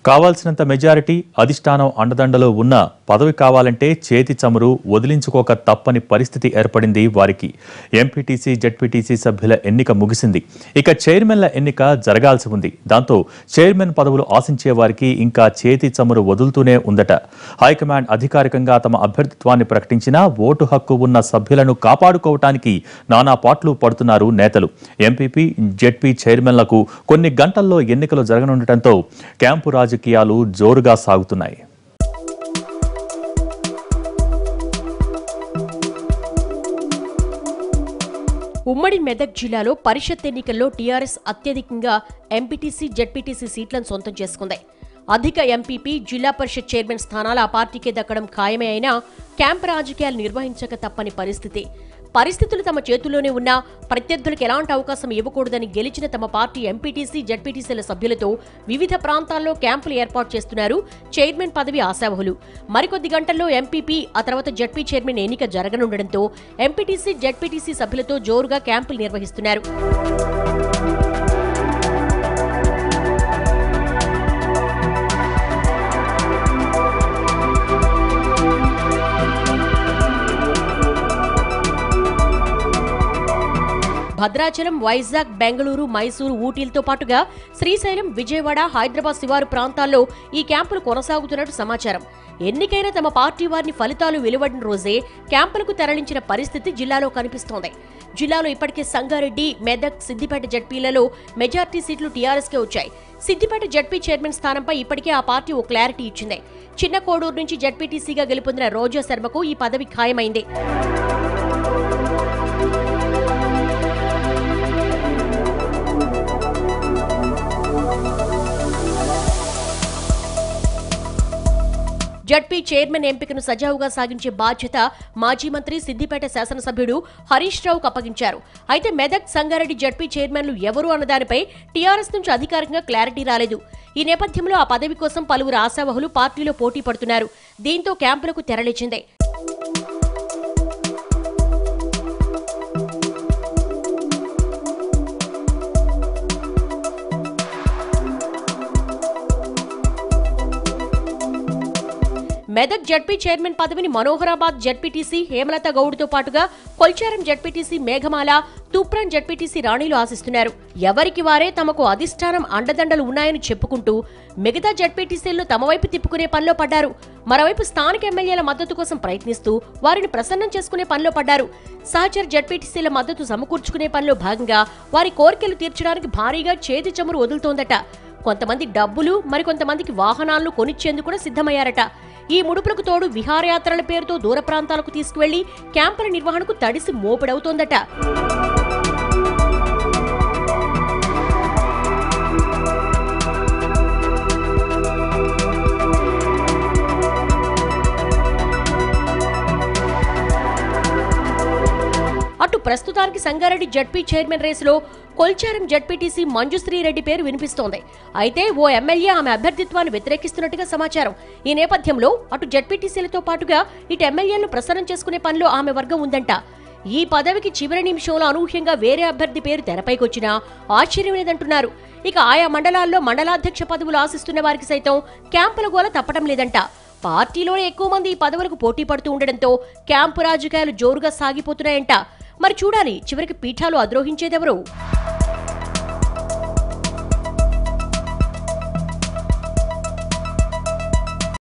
కావాల్సినంత మెజారిటీ అధిష్టానం అండదండలో ఉన్న పదవి కావాలంటే చేతి చమురు వదిలించుకోక తప్పని పరిస్థితి ఏర్పడింది వారికి ఎంపీటీసీ జడ్పీటీసీ సభ్యుల ఎన్నిక ముగిసింది ఇక చైర్మన్ల ఎన్నిక జరగాల్సి ఉంది దాంతో చైర్మన్ పదవులు ఆశించే వారికి ఇంకా చేతి చమురు వదులుతూనే ఉందట హైకమాండ్ అధికారికంగా తమ అభ్యర్థిత్వాన్ని ప్రకటించినా ఓటు హక్కు ఉన్న సభ్యులను కాపాడుకోవటానికి నానా పాట్లు పడుతున్నారు నేతలు ఎంపీపీ జెడ్పీ చైర్మన్లకు కొన్ని గంటల్లో ఎన్నికలు జరగనుండటంతో క్యాంపు రాజకీయాలు జోరుగా సాగుతున్నాయి ఉమ్మడి మెదక్ జిల్లాలో పరిషత్ ఎన్నికల్లో టీఆర్ఎస్ అత్యధికంగా ఎంపీటీసీ జెడ్పీటీసీ సీట్లను సొంతం చేసుకుంది అధిక ఎంపీపీ జిల్లా పరిషత్ చైర్మన్ స్థానాలు ఆ పార్టీకే దక్కడం ఖాయమే అయినా క్యాంప్ రాజకీయాలు నిర్వహించక తప్పని పరిస్థితి పరిస్థితులు తమ చేతుల్లోనే ఉన్నా ప్రత్యర్థులకు ఎలాంటి అవకాశం ఇవ్వకూడదని గెలిచిన తమ పార్టీ ఎంపీటీసీ జడ్పీటీసీల సభ్యులతో వివిధ ప్రాంతాల్లో క్యాంపులు ఏర్పాటు చేస్తున్నారు చైర్మన్ పదవి ఆశావహులు మరికొద్ది గంటల్లో ఎంపీపీ ఆ తర్వాత జడ్పీ చైర్మన్ ఎన్నిక జరగనుండడంతో ఎంపీటీసీ జడ్పీటీసీ సభ్యులతో జోరుగా క్యాంపులు నిర్వహిస్తున్నారు భద్రాచలం వైజాగ్ బెంగళూరు మైసూరు ఊటీలతో పాటుగా శ్రీశైలం విజయవాడ హైదరాబాద్ శివారు ప్రాంతాల్లో ఈ క్యాంపులు కొనసాగుతున్నట్టు సమాచారం ఎన్నికైన తమ పార్టీ వారిని ఫలితాలు వెలువడిన రోజే క్యాంపులకు తరలించిన పరిస్థితి జిల్లాలో కనిపిస్తోంది జిల్లాలో ఇప్పటికే సంగారెడ్డి మెదక్ సిద్దిపేట జడ్పీలలో మెజార్టీ సీట్లు టీఆర్ఎస్కే వచ్చాయి సిద్దిపేట జడ్పీ చైర్మన్ స్థానంపై ఇప్పటికే ఆ పార్టీ ఓ క్లారిటీ ఇచ్చింది చిన్న కోడూరు నుంచి జడ్పీటీసీగా గెలుపొందిన రోజా శర్మకు ఈ పదవి ఖాయమైంది జడ్పీ చైర్మన్ ఎంపికను సజావుగా సాగించే బాధ్యత మాజీ మంత్రి సిద్దిపేట శాసనసభ్యుడు హరీష్ రావుకు అప్పగించారు అయితే మెదక్ సంగారెడ్డి జడ్పీ చైర్మన్లు ఎవరు అన్నదానిపై టీఆర్ఎస్ నుంచి అధికారికంగా క్లారిటీ రాలేదు ఈ నేపథ్యంలో ఆ పదవి కోసం పలువురు ఆశావహులు పార్టీలో పోటీ పడుతున్నారు దీంతో క్యాంపులకు తెరలేచింది మెదక్ జడ్పీ చైర్మన్ పదవిని మనోహరాబాద్ జడ్పీటీసీ హేమలత గౌడ్తో పాటుగా కొల్చారం జడ్పీటీసీ మేఘమాల తూప్రాన్ జడ్పీటీసీ రాణిలు ఆశిస్తున్నారు ఎవరికి వారే తమకు అధిష్టానం అండదండలు ఉన్నాయని చెప్పుకుంటూ మిగతా జడ్పీటీసీలను తమ వైపు తిప్పుకునే పనిలో పడ్డారు మరోవైపు స్థానిక ఎమ్మెల్యేల మద్దతు కోసం ప్రయత్నిస్తూ వారిని ప్రసన్నం చేసుకునే పనిలో పడ్డారు సహచర్ జడ్పీటీసీల మద్దతు సమకూర్చుకునే పనిలో భాగంగా వారి కోరికలు తీర్చడానికి భారీగా చేతి చమురు వదులుతోందట కొంతమంది డబ్బులు మరికొంతమందికి వాహనాలను కొనిచ్చేందుకు కూడా సిద్ధమయ్యారట ఈ ముడుపులకు తోడు విహారయాత్రల పేరుతో దూర ప్రాంతాలకు తీసుకువెళ్లి క్యాంపుల నిర్వహణకు తడిసి మోపెడవుతోందట అటు ప్రస్తుతానికి సంగారెడ్డి జడ్పీ చైర్మన్ రేసులో కొల్చారం జడ్పీటీసీ మంజుశ్రీ రెడ్డి పేరు వినిపిస్తోంది అయితే ఓ ఎమ్మెల్యే ఆమె అభ్యర్థిత్వాన్ని వ్యతిరేకిస్తున్నట్టుగా సమాచారం ఈ నేపథ్యంలో అటు జడ్పీటీసీలతో పాటుగా ఇటు ఎమ్మెల్యేలను ప్రసన్నం చేసుకునే పనిలో ఆమె వర్గం ఉందంట ఈ పదవికి చివరి నిమిషంలో అనూహ్యంగా వేరే అభ్యర్థి పేరు తెరపైకొచ్చినా ఆశ్చర్యం లేదంటున్నారు ఇక ఆయా మండలాల్లో మండలాధ్యక్ష పదవులు ఆశిస్తున్న వారికి సైతం క్యాంపుల గోల తప్పడం లేదంట పార్టీలోనే ఎక్కువ మంది ఈ పదవులకు పోటీ పడుతూ ఉండడంతో క్యాంపు రాజకీయాలు జోరుగా సాగిపోతున్నాయంట మరి చూడాలి చివరికి పీఠాలు అద్రోహించేదెవరు